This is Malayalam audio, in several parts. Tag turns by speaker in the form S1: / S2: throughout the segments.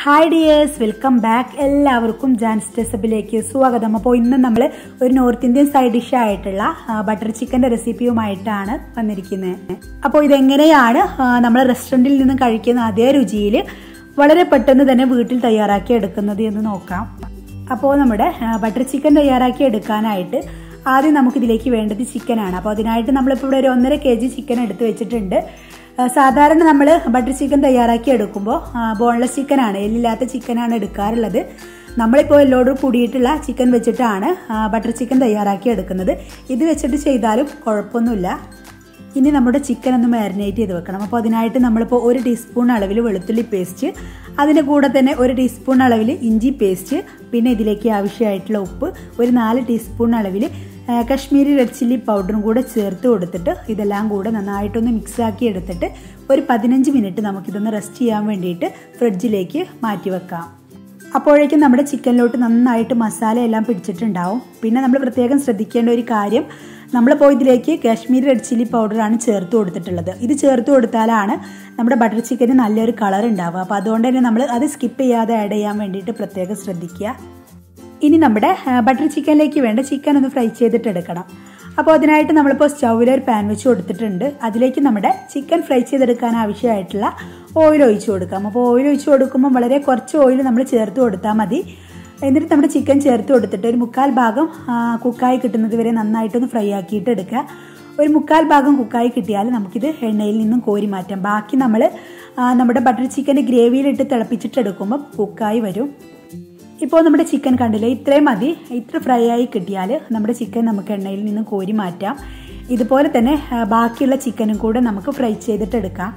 S1: ഹായ് ഡിയേഴ്സ് വെൽക്കം ബാക്ക് എല്ലാവർക്കും ജാൻസ് ഡെസബിലേക്ക് സ്വാഗതം അപ്പോൾ ഇന്ന് നമ്മൾ ഒരു നോർത്ത് ഇന്ത്യൻ സൈഡ് ഡിഷ് ആയിട്ടുള്ള ബട്ടർ ചിക്കൻ്റെ റെസിപ്പിയുമായിട്ടാണ് വന്നിരിക്കുന്നത് അപ്പോൾ ഇതെങ്ങനെയാണ് നമ്മൾ റെസ്റ്റോറൻറ്റിൽ നിന്ന് കഴിക്കുന്ന അതേ രുചിയിൽ വളരെ പെട്ടെന്ന് തന്നെ വീട്ടിൽ തയ്യാറാക്കി എടുക്കുന്നത് എന്ന് നോക്കാം അപ്പോൾ നമ്മുടെ ബട്ടർ ചിക്കൻ തയ്യാറാക്കി എടുക്കാനായിട്ട് ആദ്യം നമുക്കിതിലേക്ക് വേണ്ടത് ചിക്കനാണ് അപ്പോൾ അതിനായിട്ട് നമ്മളിപ്പോൾ ഇവിടെ ഒരു ഒന്നര കെ ജി ചിക്കൻ എടുത്ത് വെച്ചിട്ടുണ്ട് സാധാരണ നമ്മൾ ബട്ടർ ചിക്കൻ തയ്യാറാക്കി എടുക്കുമ്പോൾ ബോൺലെസ് ചിക്കനാണ് എല്ലില്ലാത്ത ചിക്കനാണ് എടുക്കാറുള്ളത് നമ്മളിപ്പോൾ എല്ലോട് കൂടിയിട്ടുള്ള ചിക്കൻ വെച്ചിട്ടാണ് ബട്ടർ ചിക്കൻ തയ്യാറാക്കി എടുക്കുന്നത് ഇത് വെച്ചിട്ട് ചെയ്താലും കുഴപ്പമൊന്നുമില്ല ഇനി നമ്മുടെ ചിക്കൻ ഒന്ന് മാരിനേറ്റ് ചെയ്ത് വെക്കണം അപ്പോൾ അതിനായിട്ട് നമ്മളിപ്പോൾ ഒരു ടീസ്പൂൺ അളവിൽ വെളുത്തുള്ളി പേസ്റ്റ് അതിൻ്റെ കൂടെ തന്നെ ഒരു ടീസ്പൂൺ അളവിൽ ഇഞ്ചി പേസ്റ്റ് പിന്നെ ഇതിലേക്ക് ആവശ്യമായിട്ടുള്ള ഉപ്പ് ഒരു നാല് ടീസ്പൂൺ അളവിൽ കശ്മീരി റെഡ് ചില്ലി പൗഡറും കൂടെ ചേർത്ത് കൊടുത്തിട്ട് ഇതെല്ലാം കൂടെ നന്നായിട്ടൊന്ന് മിക്സാക്കി എടുത്തിട്ട് ഒരു പതിനഞ്ച് മിനിറ്റ് നമുക്കിതൊന്ന് റെസ്റ്റ് ചെയ്യാൻ വേണ്ടിയിട്ട് ഫ്രിഡ്ജിലേക്ക് മാറ്റി വെക്കാം അപ്പോഴേക്കും നമ്മുടെ ചിക്കനിലോട്ട് നന്നായിട്ട് മസാല എല്ലാം പിടിച്ചിട്ടുണ്ടാവും പിന്നെ നമ്മൾ പ്രത്യേകം ശ്രദ്ധിക്കേണ്ട ഒരു കാര്യം നമ്മളിപ്പോൾ ഇതിലേക്ക് കാശ്മീരി റെഡ് ചില്ലി പൗഡറാണ് ചേർത്ത് കൊടുത്തിട്ടുള്ളത് ഇത് ചേർത്ത് കൊടുത്താലാണ് നമ്മുടെ ബട്ടർ ചിക്കന് നല്ലൊരു കളർ ഉണ്ടാവുക അപ്പോൾ അതുകൊണ്ട് തന്നെ നമ്മൾ അത് സ്കിപ്പ് ചെയ്യാതെ ആഡ് ചെയ്യാൻ വേണ്ടിയിട്ട് പ്രത്യേകം ശ്രദ്ധിക്കുക ഇനി നമ്മുടെ ബട്ടർ ചിക്കനിലേക്ക് വേണ്ട ചിക്കൻ ഒന്ന് ഫ്രൈ ചെയ്തിട്ട് എടുക്കണം അപ്പോൾ അതിനായിട്ട് നമ്മളിപ്പോൾ സ്റ്റൗവിൽ ഒരു പാൻ വെച്ച് കൊടുത്തിട്ടുണ്ട് അതിലേക്ക് നമ്മുടെ ചിക്കൻ ഫ്രൈ ചെയ്തെടുക്കാൻ ആവശ്യമായിട്ടുള്ള ഓയിൽ ഒഴിച്ചു കൊടുക്കാം അപ്പോൾ ഓയിൽ ഒഴിച്ചു കൊടുക്കുമ്പോൾ വളരെ കുറച്ച് ഓയിൽ നമ്മൾ ചേർത്ത് കൊടുത്താൽ മതി എന്നിട്ട് നമ്മുടെ ചിക്കൻ ചേർത്ത് കൊടുത്തിട്ട് ഒരു മുക്കാൽ ഭാഗം കുക്കായി കിട്ടുന്നത് വരെ നന്നായിട്ടൊന്ന് ഫ്രൈ ആക്കിയിട്ട് എടുക്കുക ഒരു മുക്കാൽ ഭാഗം കുക്കായി കിട്ടിയാൽ നമുക്കിത് എണ്ണയിൽ നിന്നും കോരി മാറ്റാം ബാക്കി നമ്മൾ നമ്മുടെ ബട്ടർ ചിക്കൻ്റെ ഗ്രേവിയിലിട്ട് തിളപ്പിച്ചിട്ട് എടുക്കുമ്പോൾ കുക്കായി വരും ഇപ്പോൾ നമ്മുടെ ചിക്കൻ കണ്ടില്ലേ ഇത്രയും മതി ഇത്ര ഫ്രൈ ആയി കിട്ടിയാൽ നമ്മുടെ ചിക്കൻ നമുക്ക് എണ്ണയിൽ നിന്ന് കോരി മാറ്റാം ഇതുപോലെ തന്നെ ബാക്കിയുള്ള ചിക്കനും കൂടെ നമുക്ക് ഫ്രൈ ചെയ്തിട്ട് എടുക്കാം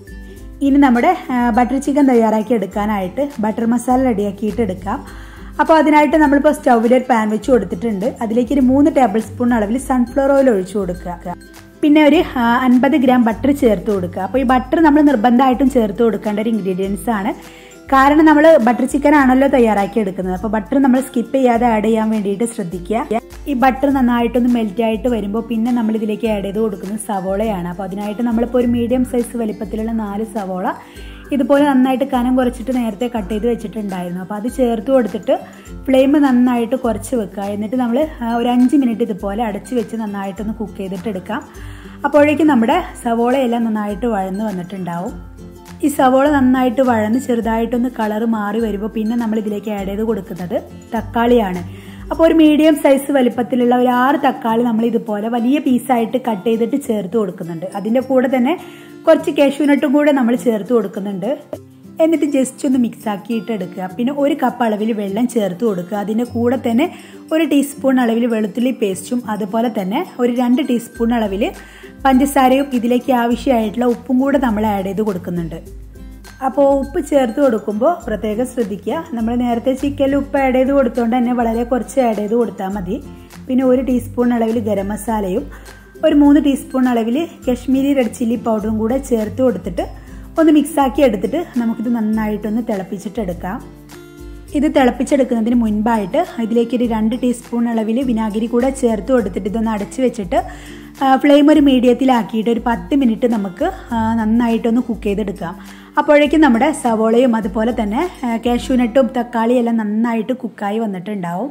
S1: ഇനി നമ്മുടെ ബട്ടർ ചിക്കൻ തയ്യാറാക്കി എടുക്കാനായിട്ട് ബട്ടർ മസാല റെഡിയാക്കിയിട്ട് എടുക്കാം അപ്പോൾ അതിനായിട്ട് നമ്മളിപ്പോൾ സ്റ്റൗവിൽ ഒരു പാൻ വെച്ച് കൊടുത്തിട്ടുണ്ട് അതിലേക്ക് ഒരു മൂന്ന് ടേബിൾ സ്പൂൺ അളവിൽ സൺഫ്ലവർ ഓയിൽ ഒഴിച്ചു കൊടുക്കുക പിന്നെ ഒരു അൻപത് ഗ്രാം ബട്ടർ ചേർത്ത് കൊടുക്കുക അപ്പോൾ ഈ ബട്ടർ നമ്മൾ നിർബന്ധമായിട്ടും ചേർത്ത് കൊടുക്കേണ്ട ഒരു ഇൻഗ്രീഡിയൻസ് ആണ് കാരണം നമ്മൾ ബട്ടർ ചിക്കൻ ആണല്ലോ തയ്യാറാക്കി എടുക്കുന്നത് അപ്പോൾ ബട്ടർ നമ്മൾ സ്കിപ്പ് ചെയ്യാതെ ആഡ് ചെയ്യാൻ വേണ്ടിയിട്ട് ശ്രദ്ധിക്കുക ഈ ബട്ടർ നന്നായിട്ടൊന്ന് മെൽറ്റ് ആയിട്ട് വരുമ്പോൾ പിന്നെ നമ്മൾ ഇതിലേക്ക് ആഡ് ചെയ്ത് കൊടുക്കുന്നത് സവോളയാണ് അപ്പോൾ അതിനായിട്ട് നമ്മളിപ്പോൾ ഒരു മീഡിയം സൈസ് വലിപ്പത്തിലുള്ള നാല് സവോള ഇതുപോലെ നന്നായിട്ട് കനം കുറച്ചിട്ട് നേരത്തെ കട്ട് ചെയ്ത് വെച്ചിട്ടുണ്ടായിരുന്നു അപ്പോൾ അത് ചേർത്ത് കൊടുത്തിട്ട് ഫ്ലെയിം നന്നായിട്ട് കുറച്ച് വെക്കുക എന്നിട്ട് നമ്മൾ ഒരു അഞ്ച് മിനിറ്റ് ഇതുപോലെ അടച്ച് വെച്ച് നന്നായിട്ടൊന്ന് കുക്ക് ചെയ്തിട്ട് എടുക്കാം അപ്പോഴേക്കും നമ്മുടെ സവോളയെല്ലാം നന്നായിട്ട് വഴന്ന് വന്നിട്ടുണ്ടാവും ഈ സവോള നന്നായിട്ട് വഴന്ന് ചെറുതായിട്ടൊന്ന് കളർ മാറി വരുമ്പോൾ പിന്നെ നമ്മൾ ഇതിലേക്ക് ആഡ് ചെയ്ത് കൊടുക്കുന്നത് തക്കാളിയാണ് അപ്പോൾ ഒരു മീഡിയം സൈസ് വലിപ്പത്തിലുള്ള ഒരു ആറ് തക്കാളി നമ്മൾ ഇതുപോലെ വലിയ പീസായിട്ട് കട്ട് ചെയ്തിട്ട് ചേർത്ത് കൊടുക്കുന്നുണ്ട് അതിൻ്റെ കൂടെ തന്നെ കുറച്ച് കാഷ്യൂനട്ടും കൂടെ നമ്മൾ ചേർത്ത് കൊടുക്കുന്നുണ്ട് എന്നിട്ട് ജസ്റ്റ് ഒന്ന് മിക്സ് ആക്കിയിട്ട് എടുക്കുക പിന്നെ ഒരു കപ്പ് അളവിൽ വെള്ളം ചേർത്ത് കൊടുക്കുക അതിൻ്റെ കൂടെ തന്നെ ഒരു ടീസ്പൂൺ അളവിൽ വെളുത്തുള്ളി പേസ്റ്റും അതുപോലെ തന്നെ ഒരു രണ്ട് ടീസ്പൂൺ അളവിൽ പഞ്ചസാരയും ഇതിലേക്ക് ആവശ്യമായിട്ടുള്ള ഉപ്പും കൂടെ നമ്മൾ ആഡ് ചെയ്ത് കൊടുക്കുന്നുണ്ട് അപ്പോൾ ഉപ്പ് ചേർത്ത് കൊടുക്കുമ്പോൾ പ്രത്യേകം ശ്രദ്ധിക്കുക നമ്മൾ നേരത്തെ ചിക്കനിൽ ഉപ്പ് ആഡ് ചെയ്ത് കൊടുത്തുകൊണ്ട് തന്നെ വളരെ കുറച്ച് ആഡ് ചെയ്ത് കൊടുത്താൽ മതി പിന്നെ ഒരു ടീസ്പൂൺ അളവിൽ ഗരം മസാലയും ഒരു മൂന്ന് ടീസ്പൂൺ അളവിൽ കശ്മീരി റെഡ് ചില്ലി പൗഡറും കൂടെ ചേർത്ത് കൊടുത്തിട്ട് ഒന്ന് മിക്സാക്കി എടുത്തിട്ട് നമുക്കിത് നന്നായിട്ടൊന്ന് തിളപ്പിച്ചിട്ടെടുക്കാം ഇത് തിളപ്പിച്ചെടുക്കുന്നതിന് മുൻപായിട്ട് ഇതിലേക്ക് ഒരു രണ്ട് ടീസ്പൂൺ അളവിൽ വിനാഗിരി കൂടെ ചേർത്ത് കൊടുത്തിട്ട് ഇതൊന്ന് അടച്ചു വെച്ചിട്ട് ഫ്ലെയിം ഒരു മീഡിയത്തിലാക്കിയിട്ട് ഒരു പത്ത് മിനിറ്റ് നമുക്ക് നന്നായിട്ടൊന്ന് കുക്ക് ചെയ്തെടുക്കാം അപ്പോഴേക്കും നമ്മുടെ സവോളയും അതുപോലെ തന്നെ കാഷ്യൂനട്ടും തക്കാളിയും എല്ലാം നന്നായിട്ട് കുക്കായി വന്നിട്ടുണ്ടാവും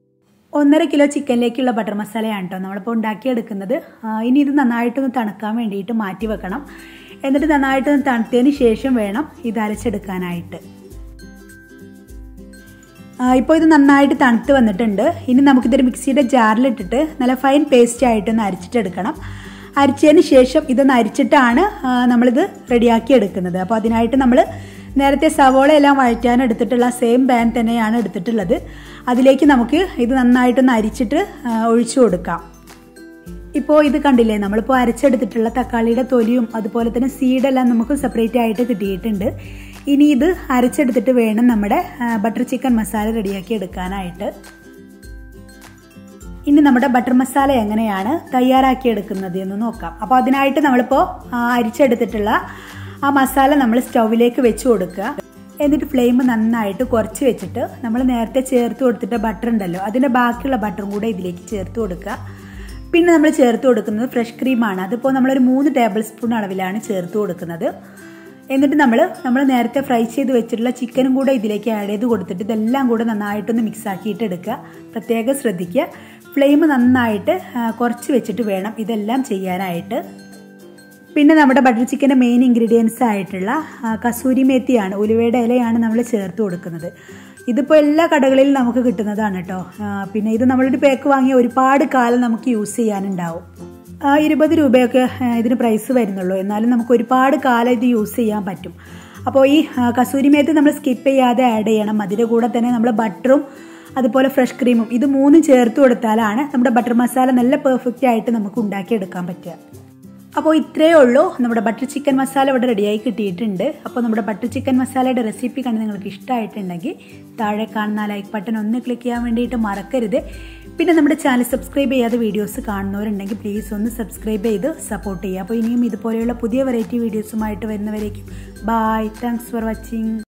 S1: ഒന്നര കിലോ ചിക്കനിലേക്കുള്ള ബട്ടർ മസാലയാണ് കേട്ടോ നമ്മളിപ്പോൾ ഉണ്ടാക്കിയെടുക്കുന്നത് ഇനി ഇത് നന്നായിട്ടൊന്ന് തണുക്കാൻ വേണ്ടിയിട്ട് മാറ്റി വെക്കണം എന്നിട്ട് നന്നായിട്ടൊന്ന് തണുത്തതിന് ശേഷം വേണം ഇത് അരച്ചെടുക്കാനായിട്ട് ഇപ്പോൾ ഇത് നന്നായിട്ട് തണുത്ത് വന്നിട്ടുണ്ട് ഇനി നമുക്കിതൊരു മിക്സിയുടെ ജാറിലിട്ടിട്ട് നല്ല ഫൈൻ പേസ്റ്റ് ആയിട്ടൊന്ന് അരിച്ചിട്ടെടുക്കണം അരിച്ചതിന് ശേഷം ഇതൊന്ന് അരിച്ചിട്ടാണ് നമ്മളിത് റെഡിയാക്കി എടുക്കുന്നത് അപ്പോൾ അതിനായിട്ട് നമ്മൾ നേരത്തെ സവോള എല്ലാം വഴറ്റാൻ എടുത്തിട്ടുള്ള സെയിം പാൻ തന്നെയാണ് എടുത്തിട്ടുള്ളത് അതിലേക്ക് നമുക്ക് ഇത് നന്നായിട്ടൊന്ന് അരിച്ചിട്ട് ഒഴിച്ചു കൊടുക്കാം ഇപ്പോൾ ഇത് കണ്ടില്ലേ നമ്മളിപ്പോൾ അരച്ചെടുത്തിട്ടുള്ള തക്കാളിയുടെ തൊലിയും അതുപോലെ തന്നെ സീഡെല്ലാം നമുക്ക് സെപ്പറേറ്റ് ആയിട്ട് കിട്ടിയിട്ടുണ്ട് ഇനി ഇത് അരച്ചെടുത്തിട്ട് വേണം നമ്മുടെ ബട്ടർ ചിക്കൻ മസാല റെഡിയാക്കി എടുക്കാനായിട്ട് ഇനി നമ്മുടെ ബട്ടർ മസാല എങ്ങനെയാണ് തയ്യാറാക്കി എടുക്കുന്നത് എന്ന് നോക്കാം അപ്പോൾ അതിനായിട്ട് നമ്മളിപ്പോൾ അരിച്ചെടുത്തിട്ടുള്ള ആ മസാല നമ്മൾ സ്റ്റൗവിലേക്ക് വെച്ച് കൊടുക്കുക എന്നിട്ട് ഫ്ലെയിം നന്നായിട്ട് കുറച്ച് വെച്ചിട്ട് നമ്മൾ നേരത്തെ ചേർത്ത് കൊടുത്തിട്ട് ബട്ടർ ഉണ്ടല്ലോ അതിൻ്റെ ബാക്കിയുള്ള ബട്ടറും കൂടെ ഇതിലേക്ക് ചേർത്ത് കൊടുക്കുക പിന്നെ നമ്മൾ ചേർത്ത് കൊടുക്കുന്നത് ഫ്രഷ് ക്രീമാണ് അതിപ്പോൾ നമ്മളൊരു മൂന്ന് ടേബിൾ സ്പൂൺ അളവിലാണ് ചേർത്ത് കൊടുക്കുന്നത് എന്നിട്ട് നമ്മൾ നമ്മൾ നേരത്തെ ഫ്രൈ ചെയ്ത് വെച്ചിട്ടുള്ള ചിക്കനും കൂടെ ഇതിലേക്ക് ആഡ് ചെയ്ത് കൊടുത്തിട്ട് ഇതെല്ലാം കൂടെ നന്നായിട്ടൊന്ന് മിക്സ് ആക്കിയിട്ട് എടുക്കുക പ്രത്യേകം ശ്രദ്ധിക്കുക ഫ്ലെയിം നന്നായിട്ട് കുറച്ച് വെച്ചിട്ട് വേണം ഇതെല്ലാം ചെയ്യാനായിട്ട് പിന്നെ നമ്മുടെ ബട്ടർ ചിക്കൻ്റെ മെയിൻ ഇൻഗ്രീഡിയൻസ് ആയിട്ടുള്ള കസൂരി മേത്തിയാണ് ഉലുവയുടെ ഇലയാണ് നമ്മൾ ചേർത്ത് കൊടുക്കുന്നത് ഇതിപ്പോൾ എല്ലാ കടകളിലും നമുക്ക് കിട്ടുന്നതാണ് കേട്ടോ പിന്നെ ഇത് നമ്മളൊരു പാക്ക് വാങ്ങിയ ഒരുപാട് കാലം നമുക്ക് യൂസ് ചെയ്യാനുണ്ടാവും ഇരുപത് രൂപയൊക്കെ ഇതിന് പ്രൈസ് വരുന്നുള്ളൂ എന്നാലും നമുക്ക് ഒരുപാട് കാലം ഇത് യൂസ് ചെയ്യാൻ പറ്റും അപ്പോൾ ഈ കസൂരി മേത്ത് നമ്മൾ സ്കിപ്പ് ചെയ്യാതെ ആഡ് ചെയ്യണം അതിൻ്റെ കൂടെ തന്നെ നമ്മൾ ബട്ടറും അതുപോലെ ഫ്രഷ് ക്രീമും ഇത് മൂന്നും ചേർത്ത് കൊടുത്താലാണ് നമ്മുടെ ബട്ടർ മസാല നല്ല പെർഫെക്റ്റ് ആയിട്ട് നമുക്ക് ഉണ്ടാക്കിയെടുക്കാൻ പറ്റുക അപ്പോൾ ഇത്രയേ ഉള്ളൂ നമ്മുടെ ബട്ടർ ചിക്കൻ മസാല ഇവിടെ റെഡിയായി കിട്ടിയിട്ടുണ്ട് അപ്പോൾ നമ്മുടെ ബട്ടർ ചിക്കൻ മസാലയുടെ റെസിപ്പി കണ്ട് നിങ്ങൾക്ക് ഇഷ്ടമായിട്ടുണ്ടെങ്കിൽ താഴെ കാണുന്ന ലൈക്ക് ബട്ടൺ ഒന്ന് ക്ലിക്ക് ചെയ്യാൻ വേണ്ടിയിട്ട് മറക്കരുത് പിന്നെ നമ്മുടെ ചാനൽ സബ്സ്ക്രൈബ് ചെയ്യാതെ വീഡിയോസ് കാണുന്നവരുണ്ടെങ്കിൽ പ്ലീസ് ഒന്ന് സബ്സ്ക്രൈബ് ചെയ്ത് സപ്പോർട്ട് ചെയ്യുക അപ്പോൾ ഇനിയും ഇതുപോലെയുള്ള പുതിയ വെറൈറ്റി വീഡിയോസുമായിട്ട് വരുന്നവരേക്കും ബായ് താങ്ക്സ് ഫോർ വാച്ചിങ്